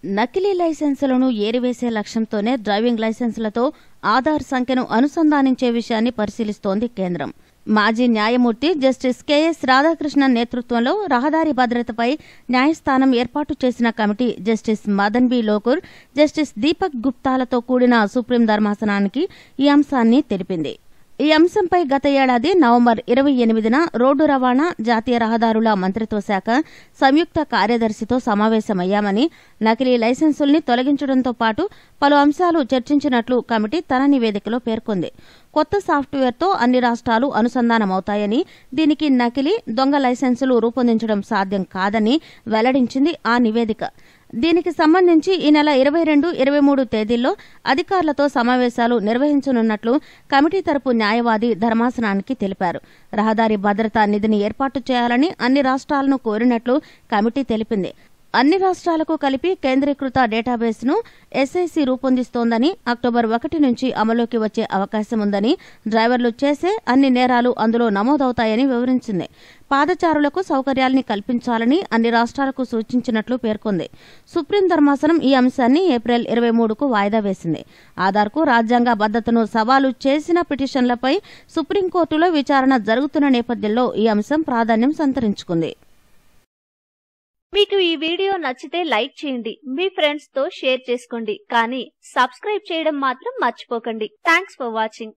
నకిలీ లైసెన్సులను ఏరివేసే లక్ష్యంతోనే డ్రైవింగ్ లైసెన్సులతో ఆధార్ సంఖ్యను అనుసంధానించే విషయాన్ని పరిశీలిస్తోంది కేంద్రం మాజీ న్యాయమూర్తి జస్టిస్ కెఎస్ రాధాకృష్ణన్ నేతృత్వంలో రహదారి భద్రతపై న్యాయస్థానం ఏర్పాటు చేసిన committee justice Madan B Lokur justice Deepak గుప్తాలతో కూడిన సుప్రీం ధర్మాసనానికి ఈ అంశాన్ని తెలిపింది ఈ అంశంపై గత ఏడాది నవంబర్ ఇరవై ఎనిమిదిన రోడ్డు రవాణా జాతీయ రహదారుల మంత్రిత్వ శాఖ సంయుక్త కార్యదర్శితో సమావేశమయ్యామని నకిలీ లైసెన్సుల్ని తొలగించడంతో పాటు పలు అంశాలు చర్చించినట్లు కమిటీ తన నివేదికలో పేర్కొంది కొత్త సాఫ్ట్వేర్తో అన్ని రాష్ట్రాలు అనుసంధానమవుతాయని దీనికి నకిలీ దొంగ లైసెన్సులు రూపొందించడం సాధ్యం కాదని వెల్లడించింది ఆ నివేదిక దీనికి సంబంధించి ఈ నెల ఇరవై రెండు ఇరవై మూడు తేదీల్లో అధికారులతో సమావేశాలు నిర్వహించనున్నట్లు కమిటీ తరపు న్యాయవాది ధర్మాసనానికి తెలిపారు రహదారి భద్రతా నిధిని ఏర్పాటు చేయాలని అన్ని రాష్ట్రాలను కోరినట్లు కమిటీ తెలిపింది అన్ని రాష్ట్రాలకు కలిపి కేంద్రీకృత డేటాబేస్ను ఎస్ఐసి రూపొందిస్తోందని అక్టోబర్ ఒకటి నుంచి అమలులోకి వచ్చే అవకాశం ఉందని డ్రైవర్లు చేసే అన్ని నేరాలు అందులో నమోదవుతాయని వివరించింది పాదచారులకు సౌకర్యాల్ని కల్పించాలని అన్ని రాష్ట్రాలకు సూచించినట్లు పేర్కొంది సుప్రీం ధర్మాసనం ఈ అంశాన్ని ఏప్రిల్ ఇరవై మూడుకు వాయిదా వేసింది ఆధార్కు రాజ్యాంగ భద్రతను సవాలు చేసిన పిటిషన్లపై సుప్రీంకోర్టులో విచారణ జరుగుతున్న నేపథ్యంలో ఈ అంశం ప్రాధాన్యం సంతరించుకుంది మీకు ఈ వీడియో నచ్చితే లైక్ చేయండి మీ ఫ్రెండ్స్ తో షేర్ చేసుకోండి కానీ సబ్స్క్రైబ్ చేయడం మాత్రం మర్చిపోకండి థ్యాంక్స్ ఫర్ వాచింగ్